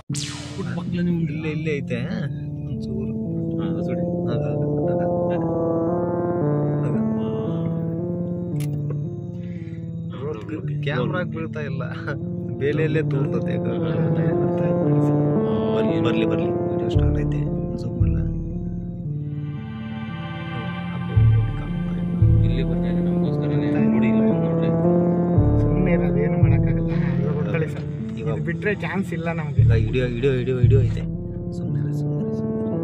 ಮಕ್ಕಳು ನೀವು ಇಲ್ಲೇ ಇಲ್ಲೇ ಐತೆ ಒಂಚೂರು ಸುಡಿ ಅದ ಅದ ಅದ ಕ್ಯಾಮ್ರಾಗ್ ಬೀಳ್ತಾ ಇಲ್ಲ ಬೇಲೆಯಲ್ಲೇ ತೋರ್ತದೆ ಬರ್ಲಿ ಬರ್ಲಿ ಬರ್ಲಿ ವಿಡಿಯೋ ಸ್ಟಾರ್ಟ್ ಐತೆ ಝೂಮ್ ಅಲ್ಲ ಇಲ್ಲಿ ಬರ್ತಾರೆ ನಮಗೋಸ್ಕರನೇ ನೋಡಿ ಇಲ್ಲಿ ಬಂದು ನೋಡ್ರಿ ಸುಮ್ಮನೆ ಇರೋದೇನು ಮಾಡೋಕ್ಕಾಗಲ್ಲ ಕಳಿ ಸರ್ ಇವಾಗ ಇದು ಬಿಟ್ರೆ ಚಾನ್ಸ್ ಇಲ್ಲ ನಮಗೆ ಈಗ ವಿಡಿಯೋ ವಿಡಿಯೋ ವಿಡಿಯೋ ವಿಡಿಯೋ ಐತೆ ಸುಮ್ಮನೆ ಸುಮ್ಮನೆ ಸುಮ್ಮನೆ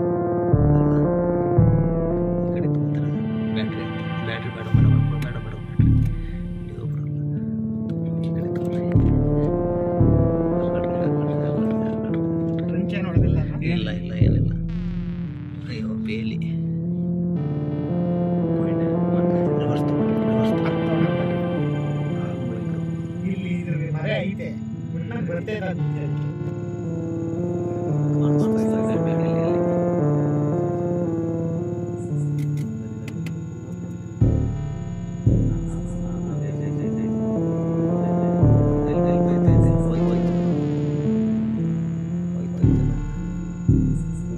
ಈ ಕಡೆ ತಗೋತಾರ ಬ್ಯಾಟ್ರಿ ಬ್ಯಾಟ್ರಿ ಬೇಡ ಬೇಡ ಬೇಡ ಬೇಡ ಬೇಡ ವಿಡಿಯೋ ಬರಲ್ಲ ಈ ಕಡೆ ತಗೊಳ್ಳಿ. ಫ್ರೆಂಚ್ ಏನು ಹೊಡೆದಿಲ್ಲ ಇಲ್ಲ ಇಲ್ಲ ಏನಿಲ್ಲ ಅಯ್ಯೋ ಬೇಲಿ ರಿವರ್ಸ್ ತಗೊಳ್ಳಿ ರಿವರ್ಸ್ ತಗೊಳ್ಳಿ ಇಲ್ಲಿ ಇದ್ರ ಮರ ಐತೆ ಬಿಟ್ರೆ ಬರ್ತೇ ಇಲ್ಲ ಅದು. ಕಾಣಿಸ್ತಾ ಇದೆ ಬೇಲಿಯಲ್ಲಿ. ಇಲ್ಲಿ, ಇಲ್ಲಿ, ಇಲ್ಲಿ, ಇಲ್ಲಿ, ಹೋಯ್ತು, ಹೋಯ್ತು. ಹೋಯ್ತು, ಹೋಯ್ತು.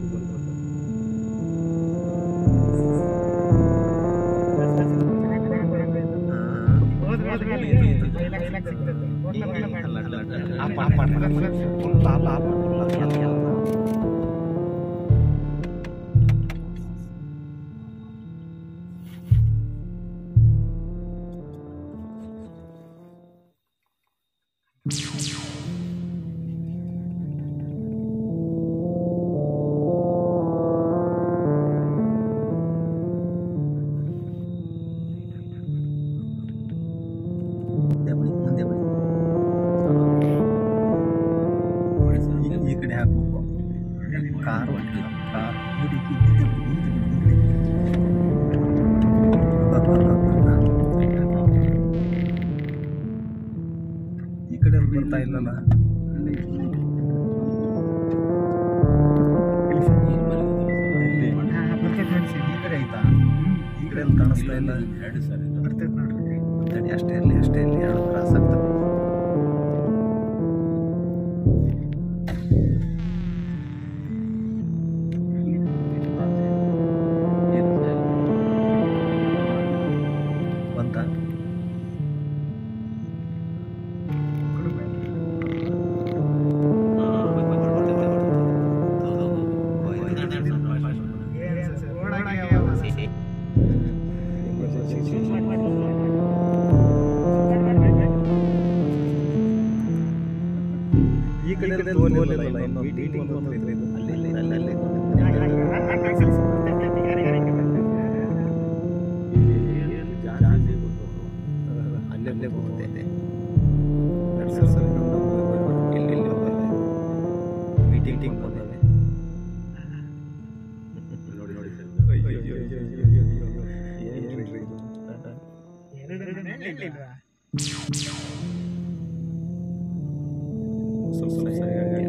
ಹಾ. ಹೋದ್ರೆ ಹೋದ್ರೆ ಅಲ್ಲಿ ಇದು ಇದು dialogue ಸಿಗ್ತದೆ. ಹೋದ್ರೆ ಹೋದ್ರೆ ಬೇಡ. ಅಲ್ಲ, ಅಲ್ಲ, ಅಲ್ಲ, ಅಲ್ಲ. ಆಪ್ ಆಪ್ ಮಾಡು, ಆಪ್ ಮಾಡು. Full ಆಪ್ ಆಪ್ ಮಾಡು, full ಆಪ್ ಮಾಡು. ಮುಂದೆ ಬನ್ನಿ, ಮುಂದೆ ಬನ್ನಿ. ಈ- ಈ ಕಡೆ ಹಾಕ್ಬೇಕು ಕಾರ್ ಹೊಂಟಿಲ್ಲ ಕಾರ್ ನೋಡಿ, ಈ ಕಡೆ ಬನ್ನಿ, ಈ ಕಡೆ ಬನ್ನಿ. ಈ ಕಡೆ ಬರ್ತಾ ಇಲ್ಲಲ್ಲ ಇಲ್ಲಿ. ಹಾ, ಬರ್ತೈತೆ ನೋಡಿ ಸರ್. ಈ ಕಡೆ ಆಯ್ತಾ ಈ ಕಡೆ ಎಲ್ಲಿ ಕಾಣಿಸ್ತಾ ಇಲ್ಲ ಎರಡು ಸರ್ ಬರ್ತೈತೆ ನೋಡ್ರಿ ತಡಿ ಅಷ್ಟೇ ಇರಲಿ ಅಷ್ಟೇ ಇರಲಿ ಎರಡು ಕ್ರಾಸ್ ಆಗ್ತವೆ ಬಂತ ಏನು ಸರ್, ಓಡಾಗೆ ಯಾವ ಸರ್? ಈ ಕಡೆ ಮೀಟಿಂಗ್ ಅಲ್ಲಿ ಅಲ್ಲಿ ಅಲ್ಲಿ ಅಲ್ಲೇ ಅಲ್ಲೇ ಹೋಗ್ತೈತೆ ನಡ್ಸು ಸರ್ ಇಲ್ಲಿ ಇಲ್ಲಿ ಹೋಗಲ್ಲ ಮೀಟಿಂಗ್ ಟೀಮ್ ಬಂದಿದೆ ನೋಡಿ ನೋಡಿ ಸರ್ ಅಯ್ಯೋ ಅಯ್ಯೋ ಅಯ್ಯೋ ಅಯ್ಯೋ ಅಯ್ಯೋ ಏನ್ರಿ ಇದು ಸ್ವಲ್ಪ ಸ್ವಲ್ಪ ಸರಿಯಾಗಿ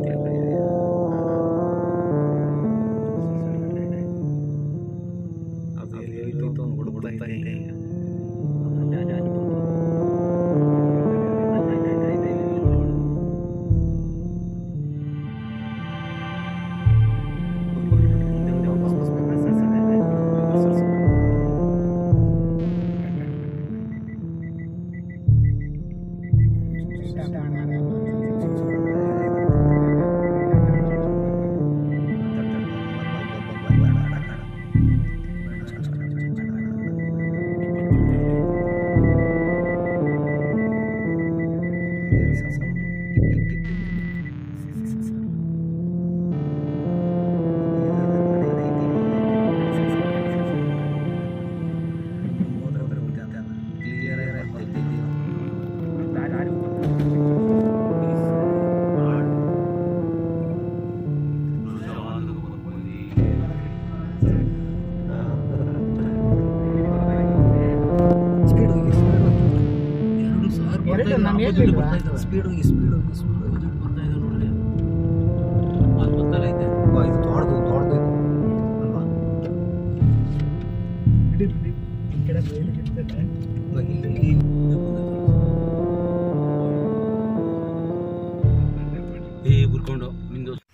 ಅದು ಎಲ್ಲಿ ಹೋಯ್ತು ಅಂತ ಹುಡುಕ್ತಾ ಇದೆ ಈಗ. ಸ್ಪೀಡ್ ಹೋಗಿ ಸ್ಪೀಡ್ ಹೋಗಿ ಎರಡು ಸಾವಿರ ಎರಡು ನಾನು ಬರ್ತಾ ಇದೆ, ಹೇಳಿಲ್ವಾ? ಬರ್ತಾ ಇದೆ. ಸ್ಪೀಡ್ ಹೋಗಿ ಸ್ಪೀಡ್ ಹೋಗಿ ಸ್ಪೀಡ್ ಹೋಗಿ ದುಡ್ಡು ಬರ್ತಾ ಇದೆ ನೋಡ್ರಿ ಅದು ಗೊತ್ತಲ್ಲ ಐತೆ ವಾ, ಇದು ದೊಡ್ಡದು ದೊಡ್ಡದು ಇದು ಅಲ್ವಾ ಈ ಕಡೆ ಬಯಲಿಗೆ ಇರ್ತೈತೆ. ಇವಾಗ ಇಲ್ಲಿ ಇಲ್ಲಿ ಏ ಗುರ್ಕೊಂಡು ಮಿಂದು